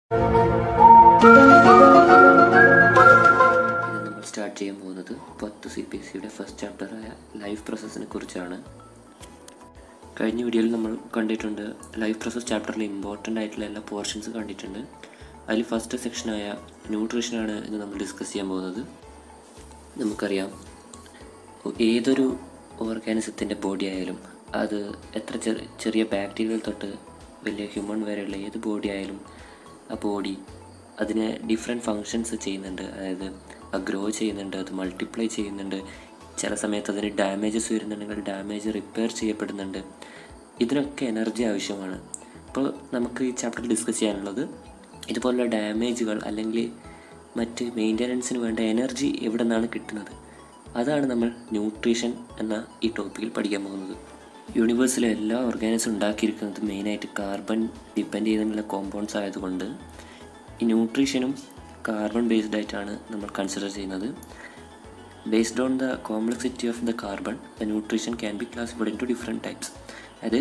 ഇന്ന് നമ്മൾ സ്റ്റാർട്ട് ചെയ്യാൻ പോകുന്നത് പത്ത് സി പി എസ് സിയുടെ ഫസ്റ്റ് ചാപ്റ്ററായ ലൈഫ് പ്രോസസ്സിനെ കുറിച്ചാണ് കഴിഞ്ഞ വീഡിയോയിൽ നമ്മൾ കണ്ടിട്ടുണ്ട് ലൈഫ് പ്രോസസ് ചാപ്റ്ററിൽ ഇമ്പോർട്ടൻ്റ് ആയിട്ടുള്ള എല്ലാ പോർഷൻസ് കണ്ടിട്ടുണ്ട് അതിൽ ഫസ്റ്റ് സെക്ഷനായ ന്യൂട്രീഷനാണ് ഇന്ന് നമ്മൾ ഡിസ്കസ് ചെയ്യാൻ പോകുന്നത് നമുക്കറിയാം ഏതൊരു ഓർഗാനിസത്തിൻ്റെ ബോഡി ആയാലും അത് എത്ര ചെറിയ ചെറിയ ബാക്ടീരിയകൾ തൊട്ട് വലിയ ഹ്യൂമൺ വരെയുള്ള ഏത് ബോഡി ആയാലും ആ ബോഡി അതിന് ഡിഫറെൻറ്റ് ഫങ്ഷൻസ് ചെയ്യുന്നുണ്ട് അതായത് അത് ഗ്രോ ചെയ്യുന്നുണ്ട് അത് മൾട്ടിപ്ലൈ ചെയ്യുന്നുണ്ട് ചില സമയത്ത് അതിന് ഡാമേജസ് വരുന്നുണ്ടെങ്കിൽ ഡാമേജ് റിപ്പയർ ചെയ്യപ്പെടുന്നുണ്ട് ഇതിനൊക്കെ എനർജി ആവശ്യമാണ് അപ്പോൾ നമുക്ക് ഈ ചാപ്റ്റർ ഡിസ്കസ് ചെയ്യാനുള്ളത് ഇതുപോലുള്ള ഡാമേജുകൾ അല്ലെങ്കിൽ മറ്റ് മെയിൻ്റനൻസിന് വേണ്ട എനർജി എവിടെ നിന്നാണ് കിട്ടുന്നത് അതാണ് നമ്മൾ ന്യൂട്രീഷൻ എന്ന ഈ ടോപ്പിക്കിൽ പഠിക്കാൻ പോകുന്നത് യൂണിവേഴ്സിലെ എല്ലാ ഓർഗാനിസും ഉണ്ടാക്കിയിരിക്കുന്നത് മെയിനായിട്ട് കാർബൺ ഡിപ്പെൻഡ് ചെയ്തിട്ടുള്ള കോമ്പൗണ്ട്സ് ആയതുകൊണ്ട് ഈ ന്യൂട്രീഷനും കാർബൺ ബേസ്ഡ് ആയിട്ടാണ് നമ്മൾ കൺസിഡർ ചെയ്യുന്നത് based on the complexity of the carbon the nutrition can be classified into different types അത്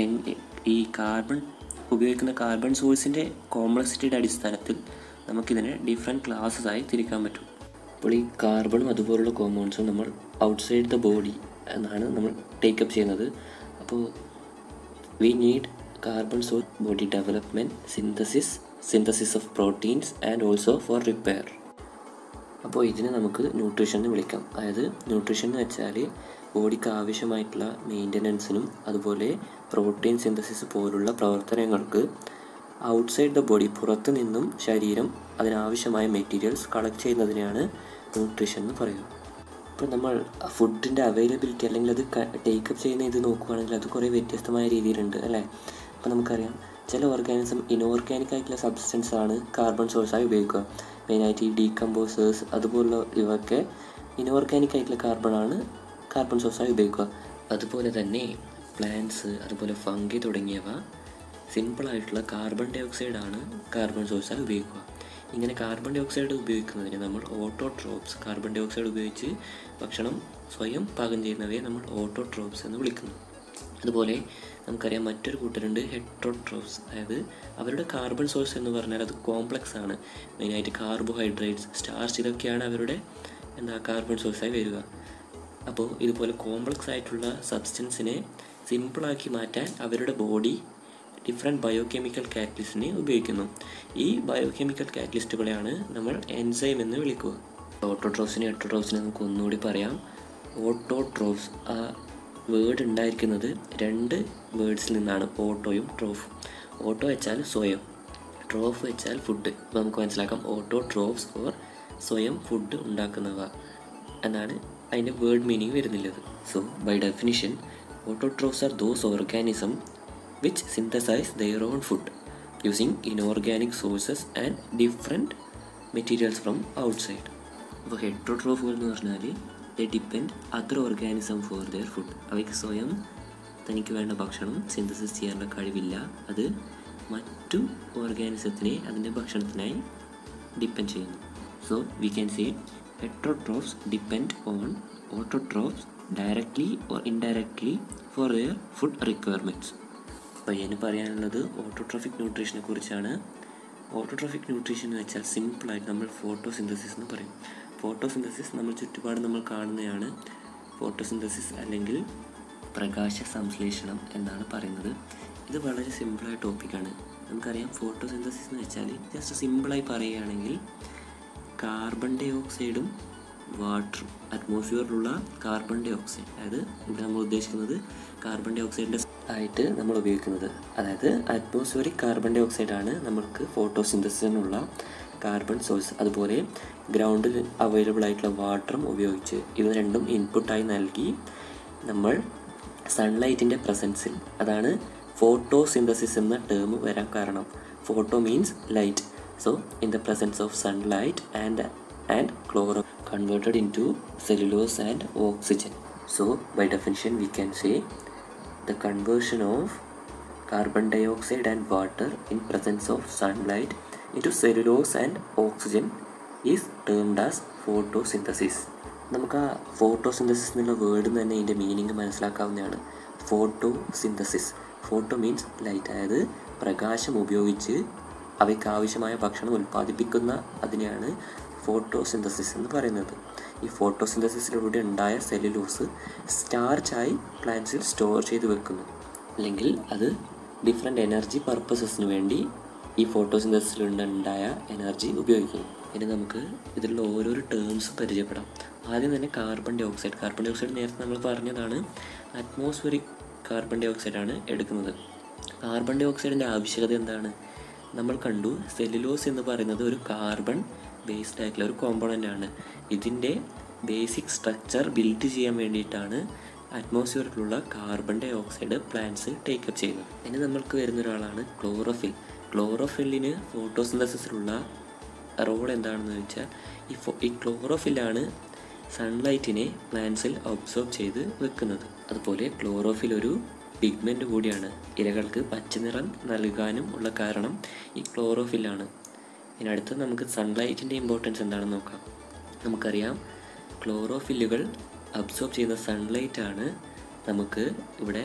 ഈ കാർബൺ ഉപയോഗിക്കുന്ന കാർബൺ സോഴ്സിൻ്റെ കോംപ്ലക്സിറ്റിയുടെ അടിസ്ഥാനത്തിൽ നമുക്കിതിനെ ഡിഫറെൻറ്റ് ക്ലാസ്സസ് ആയി തിരിക്കാൻ പറ്റും അപ്പോൾ ഈ കാർബണും അതുപോലുള്ള കോമ്പൗണ്ട്സും നമ്മൾ ഔട്ട്സൈഡ് ദ ബോഡി എന്നാണ് നമ്മൾ ടേക്കപ്പ് ചെയ്യുന്നത് അപ്പോൾ we need carbon source body development synthesis synthesis of proteins and also for repair അപ്പോൾ ഇതിനെ നമുക്ക് ന്യൂട്രീഷൻ എന്ന് വിളിക്കാം അതായത് ന്യൂട്രീഷൻ എന്ന് വെച്ചാൽ ബോഡിക്ക് ആവശ്യമായിട്ടുള്ള മെയിൻ്റനൻസിനും അതുപോലെ പ്രോട്ടീൻ സിന്തസിസ് പോലുള്ള പ്രവർത്തനങ്ങൾക്ക് ഔട്ട്സൈഡ് ദ ബോഡി പുറത്തു നിന്നും ശരീരം അതിനാവശ്യമായ മെറ്റീരിയൽസ് കളക്ട് ചെയ്യുന്നതിനെയാണ് ന്യൂട്രീഷൻ എന്ന് പറയുന്നത് ഇപ്പോൾ നമ്മൾ ഫുഡിൻ്റെ അവൈലബിലിറ്റി അല്ലെങ്കിൽ അത് ടേക്കപ്പ് ചെയ്യുന്ന ഇത് നോക്കുകയാണെങ്കിൽ അത് കുറേ വ്യത്യസ്തമായ രീതിയിലുണ്ട് അല്ലേ അപ്പോൾ നമുക്കറിയാം ചില ഓർഗാനിസം ഇനോർഗാനിക് ആയിട്ടുള്ള സബ്സ്റ്റൻസ് ആണ് കാർബൺ സോഴ്സായി ഉപയോഗിക്കുക മെയിനായിട്ട് ഈ ഡീകമ്പോസേഴ്സ് അതുപോലുള്ള ഇവയൊക്കെ ഇനോർഗാനിക് ആയിട്ടുള്ള കാർബണാണ് കാർബൺ സോഴ്സായി ഉപയോഗിക്കുക അതുപോലെ തന്നെ പ്ലാന്റ്സ് അതുപോലെ ഫംഗി തുടങ്ങിയവ സിമ്പിളായിട്ടുള്ള കാർബൺ ഡൈ ഓക്സൈഡാണ് കാർബൺ സോഴ്സായി ഉപയോഗിക്കുക ഇങ്ങനെ കാർബൺ ഡൈ ഓക്സൈഡ് ഉപയോഗിക്കുന്നതിന് നമ്മൾ ഓട്ടോട്രോപ്സ് കാർബൺ ഡൈ ഓക്സൈഡ് ഉപയോഗിച്ച് ഭക്ഷണം സ്വയം പാകം ചെയ്യുന്നവയെ നമ്മൾ ഓട്ടോട്രോപ്സ് എന്ന് വിളിക്കുന്നു അതുപോലെ നമുക്കറിയാം മറ്റൊരു കൂട്ടരുണ്ട് ഹെട്രോട്രോപ്സ് അതായത് അവരുടെ കാർബൺ സോഴ്സ് എന്ന് പറഞ്ഞാൽ അത് കോംപ്ലക്സ് ആണ് മെയിനായിട്ട് കാർബോഹൈഡ്രേറ്റ്സ് സ്റ്റാർച്ച് ഇതൊക്കെയാണ് അവരുടെ എന്താ കാർബൺ സോഴ്സായി വരിക അപ്പോൾ ഇതുപോലെ കോംപ്ലക്സ് ആയിട്ടുള്ള സബ്സ്റ്റൻസിനെ സിമ്പിളാക്കി മാറ്റാൻ അവരുടെ ബോഡി ഡിഫറെൻറ്റ് ബയോകെമിക്കൽ കാറ്റലിസ്റ്റിനെ ഉപയോഗിക്കുന്നു ഈ ബയോകെമിക്കൽ കാറ്റലിസ്റ്റുകളെയാണ് നമ്മൾ എൻസൈം എന്ന് വിളിക്കുക ഓട്ടോട്രോപ്സിനെ ഹെട്രോട്രോപ്സിനെ നമുക്ക് ഒന്നുകൂടി പറയാം ഓട്ടോട്രോപ്സ് ആ വേർഡ് ഉണ്ടായിരിക്കുന്നത് രണ്ട് വേർഡ്സിൽ നിന്നാണ് ഓട്ടോയും ട്രോഫും ഓട്ടോ വെച്ചാൽ സ്വയം ട്രോഫ് വെച്ചാൽ ഫുഡ് അപ്പോൾ നമുക്ക് മനസ്സിലാക്കാം ഓട്ടോ ട്രോഫ്സ് ഓർ സ്വയം ഫുഡ് ഉണ്ടാക്കുന്നവ എന്നാണ് അതിൻ്റെ വേർഡ് മീനിങ് വരുന്നുള്ളത് so by definition autotrophs are those organism which synthesise their own food using inorganic sources and different materials from outside അപ്പോൾ ഹെട്രോട്രോഫുകൾ എന്ന് പറഞ്ഞാൽ they depend other organism for their food അവയ്ക്ക് സ്വയം തനിക്ക് വേണ്ട ഭക്ഷണം സിന്തസിസ് ചെയ്യാനുള്ള കഴിവില്ല അത് മറ്റു ഓർഗാനിസത്തിനെ അതിൻ്റെ ഭക്ഷണത്തിനായി ഡിപ്പെൻഡ് ചെയ്യുന്നു so we can say heterotrophs depend on autotrophs directly or indirectly for their food requirements അപ്പോൾ ഇതിന് പറയാനുള്ളത് ഓട്ടോട്രോഫിക് ന്യൂട്രീഷനെ കുറിച്ചാണ് ഓട്ടോട്രോഫിക് ന്യൂട്രീഷൻ എന്ന് വെച്ചാൽ സിമ്പിളായിട്ട് നമ്മൾ ഫോട്ടോസിന്തസിസ് എന്ന് പറയും ഫോട്ടോസിന്തസിസ് നമ്മൾ ചുറ്റുപാട് നമ്മൾ കാണുന്നതാണ് ഫോട്ടോസിന്തസിസ് അല്ലെങ്കിൽ പ്രകാശ സംശ്ലേഷണം എന്നാണ് പറയുന്നത് ഇത് വളരെ സിമ്പിളായ ടോപ്പിക്കാണ് നമുക്കറിയാം ഫോട്ടോസിന്തസിസ് എന്ന് വെച്ചാൽ ജസ്റ്റ് സിമ്പിളായി പറയുകയാണെങ്കിൽ കാർബൺ ഡൈ ഓക്സൈഡും വാട്ടറും അറ്റ്മോസ്ഫിയറിലുള്ള കാർബൺ ഡൈ ഓക്സൈഡ് അതായത് ഇവിടെ നമ്മൾ ഉദ്ദേശിക്കുന്നത് കാർബൺ ഡൈ ഓക്സൈഡിൻ്റെ ആയിട്ട് നമ്മൾ ഉപയോഗിക്കുന്നത് അതായത് അറ്റ്മോസ്ഫിയറിക് കാർബൺ ഡൈ ഓക്സൈഡ് ആണ് നമുക്ക് ഫോട്ടോസിന്തസിനുള്ള കാർബൺ സോഴ്സ് അതുപോലെ ഗ്രൗണ്ടിൽ അവൈലബിൾ ആയിട്ടുള്ള വാട്ടറും ഉപയോഗിച്ച് ഇവ രണ്ടും ഇൻപുട്ടായി നൽകി നമ്മൾ സൺലൈറ്റിൻ്റെ പ്രസൻസിൽ അതാണ് ഫോട്ടോസിന്തസിസ് എന്ന ടേം വരാൻ കാരണം photo means light so in the presence of sunlight and and chloro converted into cellulose and oxygen so by definition we can say the conversion of carbon dioxide and water in presence of sunlight into cellulose and oxygen is termed as photosynthesis നമുക്ക് ആ photosynthesis എന്നുള്ള വേർഡിൽ തന്നെ ഇതിൻ്റെ meaning മനസ്സിലാക്കാവുന്നതാണ് photosynthesis photo means light അതായത് പ്രകാശം ഉപയോഗിച്ച് അവയ്ക്ക് ആവശ്യമായ ഭക്ഷണം ഉൽപ്പാദിപ്പിക്കുന്ന അതിനെയാണ് ഫോട്ടോസിന്തസിസ് എന്ന് പറയുന്നത് ഈ ഫോട്ടോസിന്തസിസിലൂടെ ഉണ്ടായ സെല്ലുലോസ് സ്റ്റാർച്ചായി പ്ലാന്റ്സിൽ സ്റ്റോർ ചെയ്ത് വെക്കുന്നു അല്ലെങ്കിൽ അത് ഡിഫറെൻറ്റ് എനർജി പർപ്പസസിന് വേണ്ടി ഈ ഫോട്ടോസിന്തസിലുണ്ടായ എനർജി ഉപയോഗിക്കുന്നു ഇനി നമുക്ക് ഇതിലുള്ള ഓരോരോ ടേംസ് പരിചയപ്പെടാം ആദ്യം തന്നെ carbon dioxide carbon dioxide നേരത്തെ നമ്മൾ പറഞ്ഞതാണ് അറ്റ്മോസ്ഫിയറിക് കാർബൺ ഡൈ ഓക്സൈഡ് ആണ് എടുക്കുന്നത് കാർബൺ ഡൈ ഓക്സൈഡിൻ്റെ ആവശ്യകത എന്താണ് നമ്മൾ കണ്ടു സെല്ലുലോസ് എന്ന് പറയുന്നത് ഒരു കാർബൺ ബേസ്ഡ് ആയിട്ടുള്ള ഒരു കോമ്പണൻ്റ് ആണ് ഇതിൻ്റെ ബേസിക് സ്ട്രക്ചർ ബിൽഡ് ചെയ്യാൻ വേണ്ടിയിട്ടാണ് അറ്റ്മോസ്ഫിയറിലുള്ള carbon dioxide plants take up ചെയ്യുന്നത് ഇനി നമ്മൾക്ക് വരുന്ന ഒരാളാണ് ക്ലോറോഫിൽ ക്ലോറോഫില്ലിന് ഫോട്ടോസിന്തസിസിലുള്ള റോൾ എന്താണെന്ന് വെച്ചാൽ ഈ ഫോ ഈ ക്ലോറോഫില്ലാണ് സൺലൈറ്റിനെ പ്ലാന്റ്സിൽ ഒബ്സോർബ് ചെയ്ത് വെക്കുന്നത് അതുപോലെ ക്ലോറോഫിൽ ഒരു പിഗ്മെൻ്റ് കൂടിയാണ് ഇലകൾക്ക് പച്ചനിറം നൽകാനും ഉള്ള കാരണം ഈ ക്ലോറോഫില്ലാണ് ഇനി അടുത്ത് നമുക്ക് സൺലൈറ്റിൻ്റെ ഇമ്പോർട്ടൻസ് എന്താണെന്ന് നോക്കാം നമുക്കറിയാം ക്ലോറോഫില്ലുകൾ അബ്സോർബ് ചെയ്യുന്ന സൺലൈറ്റ് ആണ് നമുക്ക് ഇവിടെ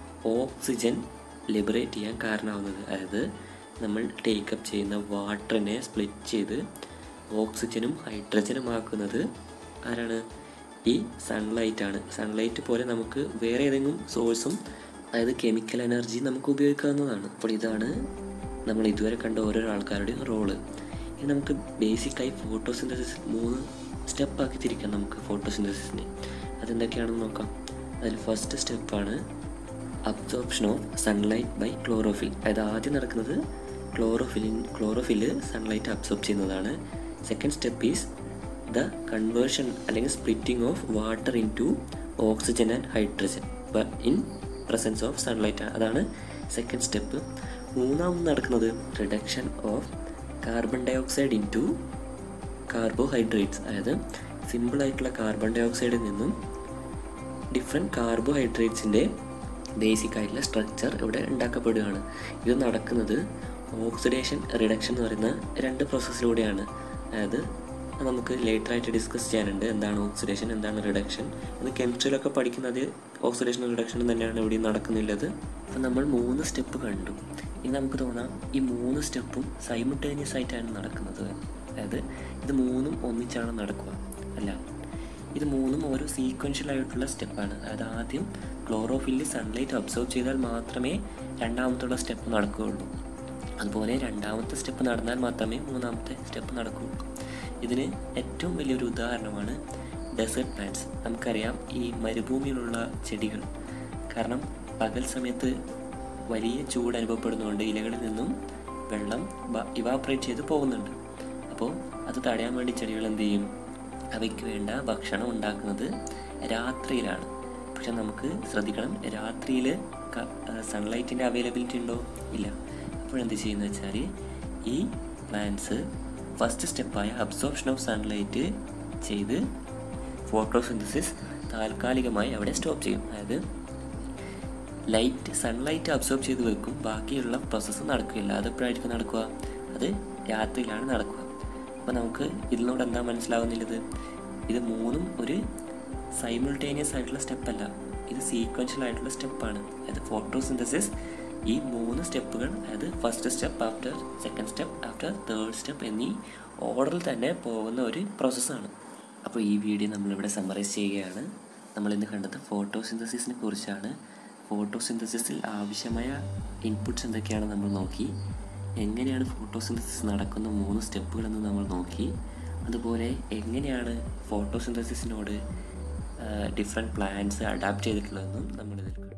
ഓക്സിജൻ ലിബറേറ്റ് ചെയ്യാൻ കാരണമാവുന്നത് അതായത് നമ്മൾ ടേക്കപ്പ് ചെയ്യുന്ന വാട്ടറിനെ സ്പ്ലിറ്റ് ചെയ്ത് ഓക്സിജനും ഹൈഡ്രജനും ആക്കുന്നത് ആരാണ് ഈ സൺലൈറ്റ് ആണ് സൺലൈറ്റ് പോലെ നമുക്ക് വേറെ ഏതെങ്കിലും സോഴ്സും അതായത് കെമിക്കൽ എനർജി നമുക്ക് ഉപയോഗിക്കാവുന്നതാണ് അപ്പോൾ ഇതാണ് നമ്മൾ ഇതുവരെ കണ്ട ഓരോ ആൾക്കാരുടെയും റോള് ഇനി നമുക്ക് ബേസിക്കായി ഫോട്ടോസിന്തസിസ് മൂന്ന് സ്റ്റെപ്പാക്കി തിരിക്കാം നമുക്ക് ഫോട്ടോസിന്തസിസിനെ അതെന്തൊക്കെയാണെന്ന് നോക്കാം അതിൽ ഫസ്റ്റ് സ്റ്റെപ്പാണ് absorption of sunlight by chlorophyll അതായത് ആദ്യം നടക്കുന്നത് ക്ലോറോഫിലിൻ ക്ലോറോഫില് സൺലൈറ്റ് അബ്സോർബ് ചെയ്യുന്നതാണ് second step is the conversion അല്ലെങ്കിൽ splitting of water into oxygen and hydrogen in presence of sunlight അതാണ് സെക്കൻഡ് സ്റ്റെപ്പ് മൂന്നാമത് നടക്കുന്നത് reduction of carbon dioxide into carbohydrates അതായത് സിമ്പിളായിട്ടുള്ള കാർബൺ ഡൈ ഓക്സൈഡിൽ നിന്നും ഡിഫറെൻറ്റ് കാർബോഹൈഡ്രേറ്റ്സിൻ്റെ ബേസിക് ആയിട്ടുള്ള സ്ട്രക്ചർ ഇവിടെ ഉണ്ടാക്കപ്പെടുകയാണ് ഇത് നടക്കുന്നത് ഓക്സിഡേഷൻ റിഡക്ഷൻ എന്ന് പറയുന്ന രണ്ട് പ്രോസസ്സിലൂടെയാണ് അതായത് നമുക്ക് ലേറ്റർ ആയിട്ട് ഡിസ്കസ് ചെയ്യാനുണ്ട് എന്താണ് ഓക്സിഡേഷൻ എന്താണ് റിഡക്ഷൻ ഇത് കെമിസ്ട്രിയിലൊക്കെ പഠിക്കുന്നത് ഓക്സിഡേഷൻ റിഡക്ഷൻ തന്നെയാണ് ഇവിടെ നടക്കുന്നുള്ളത് അപ്പം നമ്മൾ മൂന്ന് സ്റ്റെപ്പ് കണ്ടു ഇനി നമുക്ക് തോന്നാം ഈ മൂന്ന് സ്റ്റെപ്പും സൈമിൾട്ടേനിയസ് ആയിട്ടാണ് നടക്കുന്നത് അതായത് ഇത് മൂന്നും ഒന്നിച്ചാണ് നടക്കുക അല്ല ഇത് മൂന്നും ഓരോ സീക്വൻഷ്യൽ ആയിട്ടുള്ള സ്റ്റെപ്പാണ് അതായത് ആദ്യം ക്ലോറോഫില്ലിൽ സൺലൈറ്റ് അബ്സോർവ് ചെയ്താൽ മാത്രമേ രണ്ടാമത്തുള്ള സ്റ്റെപ്പ് നടക്കുകയുള്ളൂ അതുപോലെ രണ്ടാമത്തെ സ്റ്റെപ്പ് നടന്നാൽ മാത്രമേ മൂന്നാമത്തെ സ്റ്റെപ്പ് നടക്കുകയുള്ളൂ ഇതിന് ഏറ്റവും വലിയൊരു ഉദാഹരണമാണ് ഡെസേർട്ട് പ്ലാന്റ്സ് നമുക്കറിയാം ഈ മരുഭൂമിയിലുള്ള ചെടികൾ കാരണം പകൽ സമയത്ത് വലിയ ചൂട് അനുഭവപ്പെടുന്നതുകൊണ്ട് ഇലകളിൽ നിന്നും വെള്ളം ഇവാപ്പറേറ്റ് ചെയ്ത് പോകുന്നുണ്ട് അപ്പോൾ അത് തടയാൻ വേണ്ടി ചെടികൾ എന്ത് ചെയ്യും അവയ്ക്ക് വേണ്ട ഭക്ഷണം ഉണ്ടാക്കുന്നത് രാത്രിയിലാണ് പക്ഷെ നമുക്ക് ശ്രദ്ധിക്കണം രാത്രിയിൽ സൺലൈറ്റിൻ്റെ അവൈലബിലിറ്റി ഉണ്ടോ ഇല്ല അപ്പോൾ എന്ത് ചെയ്യുന്നത് വെച്ചാൽ ഈ പ്ലാന്റ്സ് ഫസ്റ്റ് സ്റ്റെപ്പായ അബ്സോർപ്ഷൻ ഓഫ് സൺലൈറ്റ് ചെയ്ത് ഫോട്ടോസിന്തസിസ് താൽക്കാലികമായി അവിടെ സ്റ്റോപ്പ് ചെയ്യും അതായത് ലൈറ്റ് സൺലൈറ്റ് അബ്സോർബ് ചെയ്ത് വെക്കും ബാക്കിയുള്ള പ്രോസസ്സ് നടക്കില്ല അത് എപ്പോഴായിരിക്കും നടക്കുക അത് രാത്രിയിലാണ് നടക്കുക അപ്പോൾ നമുക്ക് ഇതിനോട് എന്താ മനസ്സിലാവുന്നില്ലത് ഇത് മൂന്നും ഒരു സൈമിൾട്ടേനിയസ് ആയിട്ടുള്ള സ്റ്റെപ്പല്ല ഇത് സീക്വൻഷ്യൽ ആയിട്ടുള്ള സ്റ്റെപ്പാണ് അതായത് ഫോട്ടോസിന്തസിസ് ഈ മൂന്ന് സ്റ്റെപ്പുകൾ അതായത് first step after second step after third step എന്നീ ഓർഡറിൽ തന്നെ പോകുന്ന ഒരു പ്രോസസ്സാണ് അപ്പോൾ ഈ വീഡിയോ നമ്മളിവിടെ സമ്മറൈസ് ചെയ്യുകയാണ് നമ്മളിന്ന് കണ്ടത് ഫോട്ടോസിന്തസിസിനെ കുറിച്ചാണ് ഫോട്ടോസിന്തസിസിൽ ആവശ്യമായ ഇൻപുട്സ് എന്തൊക്കെയാണ് നമ്മൾ നോക്കി എങ്ങനെയാണ് ഫോട്ടോസിന്തസിസ് നടക്കുന്ന മൂന്ന് സ്റ്റെപ്പുകളെന്ന് നമ്മൾ നോക്കി അതുപോലെ എങ്ങനെയാണ് ഫോട്ടോസിന്തസിസിനോട് ഡിഫറെൻറ്റ് പ്ലാന്റ്സ് അഡാപ്റ്റ് ചെയ്തിട്ടുള്ളതെന്നും നമ്മളിതിൽ